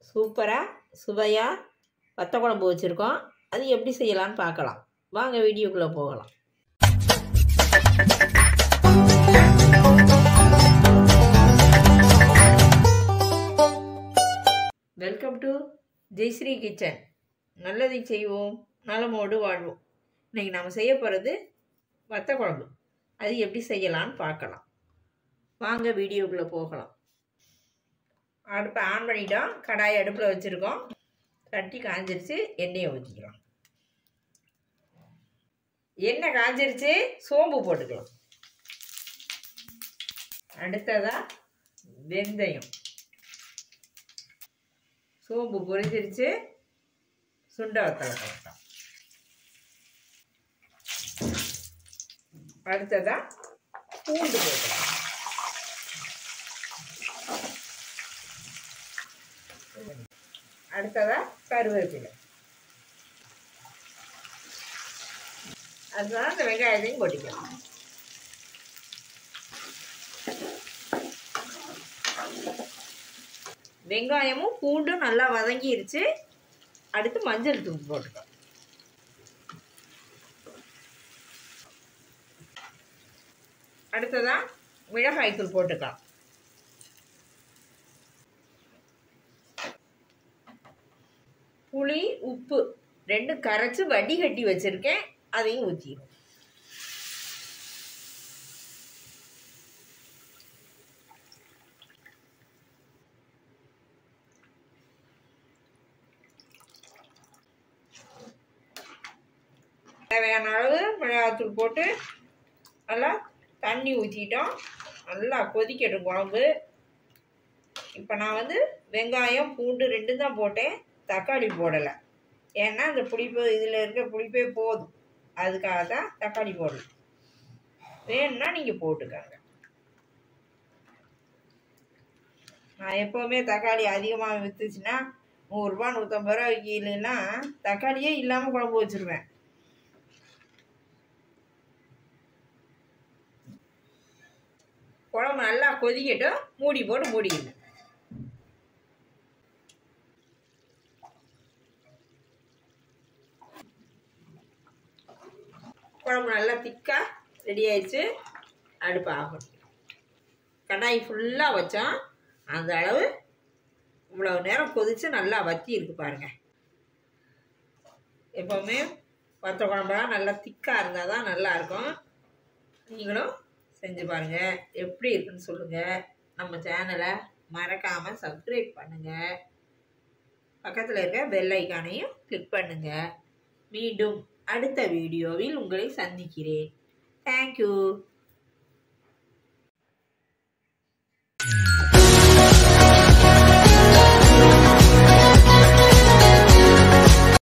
சூப்பராக சுவையாக வத்த குழம்பு வச்சுருக்கோம் அது எப்படி செய்யலான்னு பார்க்கலாம் வாங்க வீடியோக்குள்ளே போகலாம் வெல்கம் டு ஜெய்ஸ்ரீ கிச்சன் நல்லதை செய்வோம் நலமோடு வாழ்வோம் இன்றைக்கி நம்ம செய்ய போகிறது வத்த குழம்பு அது எப்படி செய்யலான்னு பார்க்கலாம் வாங்க வீடியோக்குள்ளே போகலாம் அடுப்பை ஆன் பண்ணிட்டோம் கடாய் அடுப்பில் வச்சுருக்கோம் தட்டி காஞ்சிருச்சு எண்ணெயை ஊற்றிக்கிறோம் எண்ணெய் காஞ்சிருச்சு சோம்பு போட்டுக்கலாம் அடுத்ததாக வெந்தயம் சோம்பு பொரிஞ்சிருச்சு சுண்ட வத்தலை போட்டோம் அடுத்ததாக பூண்டு போட்டுக்கலாம் அடுத்ததாக கருவேப்பிலை அதுதான் இந்த வெங்காயத்தையும் கொட்டிக்கலாம் வெங்காயமும் பூண்டும் நல்லா வதங்கிருச்சு அடுத்து மஞ்சள் தூள் போட்டுக்கலாம் அடுத்ததான் மிளகாய் தூள் போட்டுக்கலாம் புளி உப்பு ரெண்டும் கரைச்சி வடிகட்டி வச்சுருக்கேன் அதையும் ஊற்றிடும் தேவையான அளவு மிளகாத்தூள் போட்டு நல்லா தண்ணி ஊற்றிட்டோம் நல்லா கொதிக்கட்டும் குழம்பு இப்போ நான் வந்து வெங்காயம் பூண்டு ரெண்டும் தான் போட்டேன் தக்காளி போடலை ஏன்னா இந்த புளிப்பு இதில் இருக்க புளிப்பே போதும் அதுக்காக தான் தக்காளி போடல வேணும்னா நீங்கள் போட்டுக்கோங்க நான் எப்போவுமே தக்காளி அதிகமாக விற்றுச்சுன்னா நூறுரூபா நூற்றம்பது ரூபா விற்கலன்னா தக்காளியே இல்லாமல் குழம்பு வச்சுருவேன் குழம்பு நல்லா கொதிக்கட்டும் மூடி போட்டு மூடிக்கணும் குழம்பு நல்லா திக்காக ரெடி ஆயிடுச்சு அடுப்பு ஆகும் கடாய் ஃபுல்லாக வச்சோம் அந்த அளவு இவ்வளோ நேரம் கொதித்து நல்லா வத்தி இருக்கு பாருங்கள் எப்போவுமே வத்த குழம்புலாம் நல்லா திக்காக இருந்தால் தான் நல்லாயிருக்கும் நீங்களும் செஞ்சு பாருங்கள் எப்படி இருக்குன்னு சொல்லுங்கள் நம்ம சேனலை மறக்காமல் சப்ஸ்கிரைப் பண்ணுங்கள் பக்கத்தில் இருக்க பெல் ஐக்கானையும் கிளிக் பண்ணுங்கள் மீண்டும் அடுத்த வீடியோவில் உங்களை சந்திக்கிறேன் தேங்க்யூ